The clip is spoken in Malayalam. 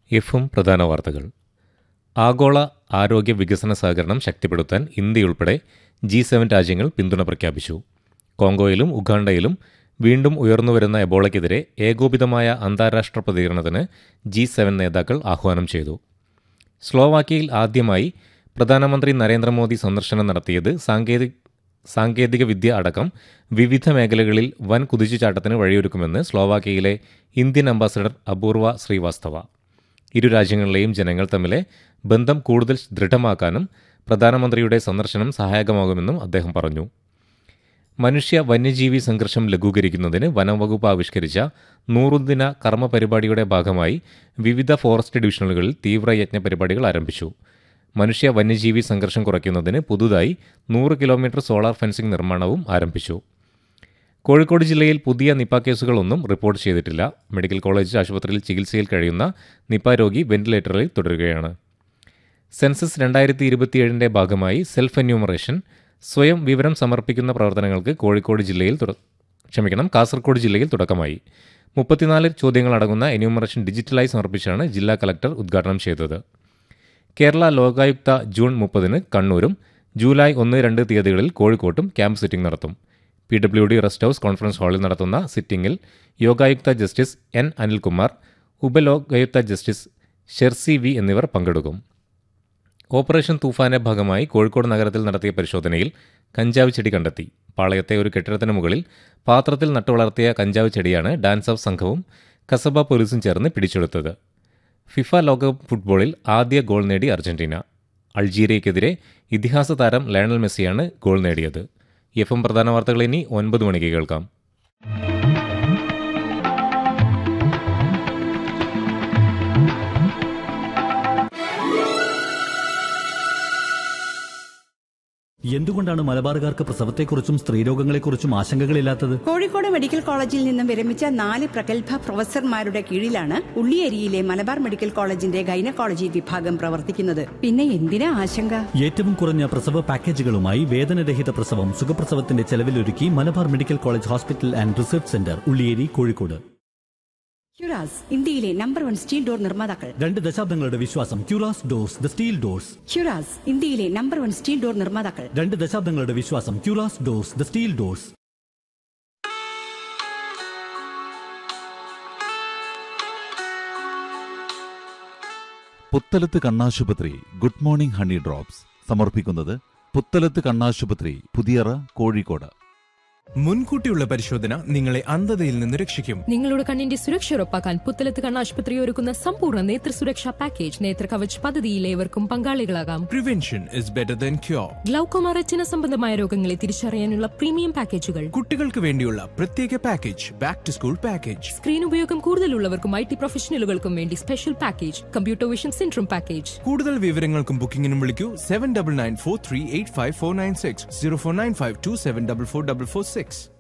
എഫും പ്രധാന വാർത്തകൾ ആഗോള ആരോഗ്യ വികസന സഹകരണം ശക്തിപ്പെടുത്താൻ ഇന്ത്യയുൾപ്പെടെ ജി സെവൻ രാജ്യങ്ങൾ പിന്തുണ പ്രഖ്യാപിച്ചു കോങ്കോയിലും ഉഗാണ്ടയിലും വീണ്ടും ഉയർന്നുവരുന്ന എബോളയ്ക്കെതിരെ ഏകോപിതമായ അന്താരാഷ്ട്ര പ്രതികരണത്തിന് ജി സെവൻ നേതാക്കൾ ആഹ്വാനം ചെയ്തു സ്ലോവാക്യയിൽ ആദ്യമായി പ്രധാനമന്ത്രി നരേന്ദ്രമോദി സന്ദർശനം നടത്തിയത് സാങ്കേതിക സാങ്കേതിക വിദ്യ അടക്കം വിവിധ മേഖലകളിൽ വൻ കുതിച്ചുചാട്ടത്തിന് വഴിയൊരുക്കുമെന്ന് സ്ലോവാക്യയിലെ ഇന്ത്യൻ അംബാസഡർ അപൂർവ ശ്രീവാസ്തവ ഇരു രാജ്യങ്ങളിലെയും ജനങ്ങൾ തമ്മിലെ ബന്ധം കൂടുതൽ ദൃഢമാക്കാനും പ്രധാനമന്ത്രിയുടെ സന്ദർശനം സഹായകമാകുമെന്നും അദ്ദേഹം പറഞ്ഞു മനുഷ്യ വന്യജീവി സംഘർഷം ലഘൂകരിക്കുന്നതിന് വനംവകുപ്പ് ആവിഷ്കരിച്ച നൂറുദിന കർമ്മ പരിപാടിയുടെ ഭാഗമായി വിവിധ ഫോറസ്റ്റ് ഡിവിഷനുകളിൽ തീവ്രയജ്ഞ പരിപാടികൾ ആരംഭിച്ചു മനുഷ്യ വന്യജീവി സംഘർഷം കുറയ്ക്കുന്നതിന് പുതുതായി നൂറ് കിലോമീറ്റർ സോളാർ ഫെൻസിംഗ് നിർമ്മാണവും ആരംഭിച്ചു കോഴിക്കോട് ജില്ലയിൽ പുതിയ നിപ്പ കേസുകളൊന്നും റിപ്പോർട്ട് ചെയ്തിട്ടില്ല മെഡിക്കൽ കോളേജ് ആശുപത്രിയിൽ ചികിത്സയിൽ കഴിയുന്ന നിപ്പ രോഗി വെന്റിലേറ്ററിൽ തുടരുകയാണ് സെൻസസ് രണ്ടായിരത്തി ഇരുപത്തിയേഴിൻ്റെ ഭാഗമായി സെൽഫ് എന്യൂമറേഷൻ സ്വയം വിവരം സമർപ്പിക്കുന്ന പ്രവർത്തനങ്ങൾക്ക് കോഴിക്കോട് ജില്ലയിൽ തുട- ക്ഷമിക്കണം കാസർഗോഡ് ജില്ലയിൽ തുടക്കമായി മുപ്പത്തിനാല് ചോദ്യങ്ങളടങ്ങുന്ന എന്യൂമറേഷൻ ഡിജിറ്റലായി സമർപ്പിച്ചാണ് ജില്ലാ കലക്ടർ ഉദ്ഘാടനം ചെയ്തത് കേരള ലോകായുക്ത ജൂൺ മുപ്പതിന് കണ്ണൂരും ജൂലൈ ഒന്ന് രണ്ട് തീയതികളിൽ കോഴിക്കോട്ടും ക്യാമ്പ് സിറ്റിംഗ് നടത്തും P W D rest house conference ഹാളിൽ നടത്തുന്ന സിറ്റിംഗിൽ യോഗായുക്ത ജസ്റ്റിസ് എൻ അനിൽകുമാർ ഉപലോകായുക്ത ജസ്റ്റിസ് ഷെർസി വി എന്നിവർ പങ്കെടുക്കും ഓപ്പറേഷൻ തൂഫാന്റെ ഭാഗമായി കോഴിക്കോട് നഗരത്തിൽ നടത്തിയ പരിശോധനയിൽ കഞ്ചാവ് ചെടി കണ്ടെത്തി പാളയത്തെ ഒരു കെട്ടിടത്തിന് മുകളിൽ പാത്രത്തിൽ നട്ടുവളർത്തിയ കഞ്ചാവ് ചെടിയാണ് ഡാൻസ് ഓഫ് സംഘവും കസബ പോലീസും ചേർന്ന് പിടിച്ചെടുത്തത് ഫിഫ ലോകകപ്പ് ഫുട്ബോളിൽ ആദ്യ ഗോൾ നേടി അർജന്റീന അൾജീരിയയ്ക്കെതിരെ ഇതിഹാസ താരം ലയണൽ മെസ്സിയാണ് ഗോൾ നേടിയത് എഫ് എം പ്രധാന വാർത്തകൾ ഇനി ഒൻപത് മണിക്ക് കേൾക്കാം എന്തുകൊണ്ടാണ് മലബാറുകാർക്ക് പ്രസവത്തെക്കുറിച്ചും സ്ത്രീരോഗങ്ങളെക്കുറിച്ചും ആശങ്കകളില്ലാത്തത് കോഴിക്കോട് മെഡിക്കൽ കോളേജിൽ നിന്നും വിരമിച്ച നാല് പ്രഗത്ഭ പ്രൊഫസർമാരുടെ കീഴിലാണ് ഉള്ളിയേരിയിലെ മലബാർ മെഡിക്കൽ കോളേജിന്റെ ഗൈനക്കോളജി വിഭാഗം പ്രവർത്തിക്കുന്നത് പിന്നെ എന്തിനാ ആശങ്ക ഏറ്റവും കുറഞ്ഞ പ്രസവ പാക്കേജുകളുമായി വേദനരഹിത പ്രസവം സുഖപ്രസവത്തിന്റെ ചെലവിലൊരുക്കി Malabar medical college hospital and research centre Ulliyeri Kozhikode Curas ഇന്ത്യയിലെ നമ്പർ വൺ സ്റ്റീൽ ഡോർ നിർമ്മാതാക്കൾ രണ്ട് ദശാബ്ദങ്ങളുടെ വിശ്വാസം Curas doors the steel doors Curas ഇന്ത്യയിലെ നമ്പർ വൺ സ്റ്റീൽ ഡോർ നിർമ്മാതാക്കൾ രണ്ട് ദശാബ്ദങ്ങളുടെ വിശ്വാസം Curas doors the steel doors Puthalath കണ്ണാശുപത്രി ഗുഡ് മോർണിംഗ് ഹണി ഡ്രോപ്സ് സമർപ്പിക്കുന്നത് പുത്തലത്ത് കണ്ണാശുപത്രി പുതിയറ കോഴിക്കോട് മുൻകൂട്ടിയുള്ള പരിശോധന നിങ്ങളെ അന്ധതയിൽ നിന്ന് രക്ഷിക്കും നിങ്ങളുടെ കണ്ണിന്റെ സുരക്ഷ ഉറപ്പാക്കാൻ പുത്തലത്ത് കണ്ണാശുപത്രി ഒരുക്കുന്ന സമ്പൂർണ്ണ നേത്ര സുരക്ഷാ പാക്കേജ് നേത്ര കവച് പദ്ധതിയിൽ ഏവർക്കും പങ്കാളികളാകാം prevention is better than cure glaucoma retina സംബന്ധമായ രോഗങ്ങളെ തിരിച്ചറിയാനുള്ള പ്രീമിയം പാക്കേജുകൾ കുട്ടികൾക്ക് വേണ്ടിയുള്ള പ്രത്യേക package back to school package screen ഉപയോഗം കൂടുതലുള്ളവർക്കും ഐ ടി പ്രൊഫഷണലുകൾക്കും വേണ്ടി special package computer vision syndrome package കൂടുതൽ വിവരങ്ങൾക്കും ബുക്കിംഗിനും വിളിക്കൂ seven double nine four three eight five four nine six zero four nine five two seven double four double four six